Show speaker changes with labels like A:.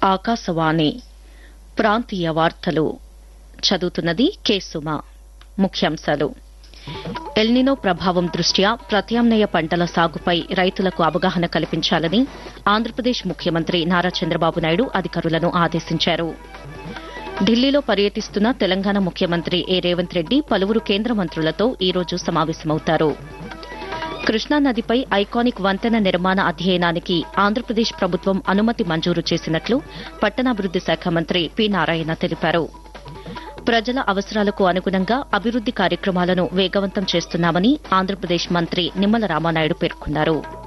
A: ఆకాశవాణి ప్రాంతీయ వార్తలు చదువుతున్నది కె సుమ ముఖ్యాంశాలు ఎల్నినో ప్రభావం దృష్ట్యా ప్రత్యామ్నాయ పంటల సాగుపై రైతులకు అవగాహన కల్పించాలని ఆంధ్రప్రదేశ్ ముఖ్యమంత్రి నారా చంద్రబాబు నాయుడు అధికారులను ఆదేశించారు ఢిల్లీలో పర్యటిస్తున్న తెలంగాణ ముఖ్యమంత్రి ఏ రేవంత్ రెడ్డి పలువురు కేంద్ర మంత్రులతో ఈ రోజు సమావేశమవుతారు కృష్ణానదిపై ఐకానిక్ వంతెన నిర్మాణ అధ్యయనానికి ఆంధ్రప్రదేశ్ ప్రభుత్వం అనుమతి మంజూరు చేసినట్లు పట్టణాభివృద్ది శాఖ మంత్రి పి నారాయణ తెలిపారు ప్రజల అవసరాలకు అనుగుణంగా అభివృద్ది కార్యక్రమాలను వేగవంతం చేస్తున్నామని ఆంధ్రప్రదేశ్ మంత్రి నిమ్మల రామానాయుడు పేర్కొన్నారు